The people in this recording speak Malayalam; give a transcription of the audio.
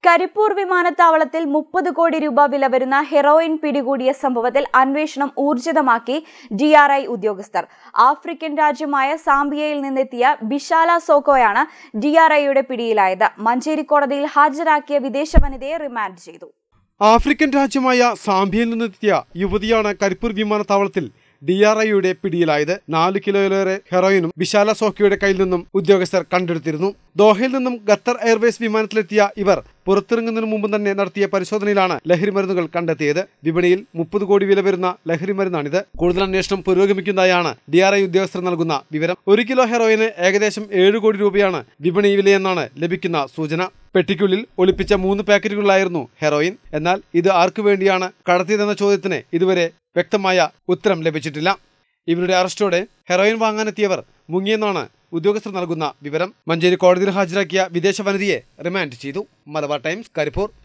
കരിപ്പൂർ വിമാനത്താവളത്തിൽ മുപ്പത് കോടി രൂപ വില വരുന്ന ഹെറോയിൻ പിടികൂടിയ സംഭവത്തിൽ അന്വേഷണം ഊർജിതമാക്കി ഡി ആർ ഐ ഉദ്യോഗസ്ഥർ ആഫ്രിക്കൻ രാജ്യമായ സാംബിയയിൽ നിന്നെത്തിയ ബിഷാല സോക്കോയാണ് ഡി ആർ ഐയുടെ പിടിയിലായത് മഞ്ചേരി കോടതിയിൽ ഹാജരാക്കിയ വിദേശ വനിതയെ റിമാൻഡ് ചെയ്തു ആഫ്രിക്കൻ രാജ്യമായ സാംബിയയിൽ നിന്നെത്തിയ യുവതിയാണ് കരിപ്പൂർ വിമാനത്താവളത്തിൽ ഡി ആർ ഐയുടെ പിടിയിലായത് നാല് കിലോയിലേറെ ഹെറോയിനും വിശാല സോക്കിയുടെ കയ്യിൽ നിന്നും ഉദ്യോഗസ്ഥർ കണ്ടെടുത്തിരുന്നു ദോഹയിൽ നിന്നും ഖത്തർ എയർവേസ് വിമാനത്തിലെത്തിയ ഇവർ പുറത്തിറങ്ങുന്നതിന് മുമ്പ് തന്നെ നടത്തിയ പരിശോധനയിലാണ് ലഹരി മരുന്നുകൾ കണ്ടെത്തിയത് വിപണിയിൽ മുപ്പത് കോടി വില വരുന്ന ലഹരി മരുന്നാണിത് കൂടുതൽ അന്വേഷണം പുരോഗമിക്കുന്നതായാണ് ഡി ആർ ഐ ഉദ്യോഗസ്ഥർ നൽകുന്ന വിവരം ഒരു കിലോ ഹെറോയിന് ഏകദേശം ഏഴ് കോടി രൂപയാണ് വിപണി വിലയെന്നാണ് ലഭിക്കുന്ന സൂചന പെട്ടിക്കുള്ളിൽ ഒളിപ്പിച്ച മൂന്ന് പാക്കറ്റുകളിലായിരുന്നു ഹെറോയിൻ എന്നാൽ ഇത് ആർക്കു വേണ്ടിയാണ് കടത്തിയതെന്ന ചോദ്യത്തിന് ഇതുവരെ വ്യക്തമായ ഉത്തരം ലഭിച്ചിട്ടില്ല ഇവരുടെ അറസ്റ്റോടെ ഹെറോയിൻ വാങ്ങാനെത്തിയവർ മുങ്ങിയെന്നാണ് ഉദ്യോഗസ്ഥർ നൽകുന്ന വിവരം മഞ്ചേരി കോടതിയിൽ ഹാജരാക്കിയ വിദേശ വനിതയെ റിമാൻഡ് ചെയ്തു മലബാർ ടൈംസ് കരിപ്പൂർ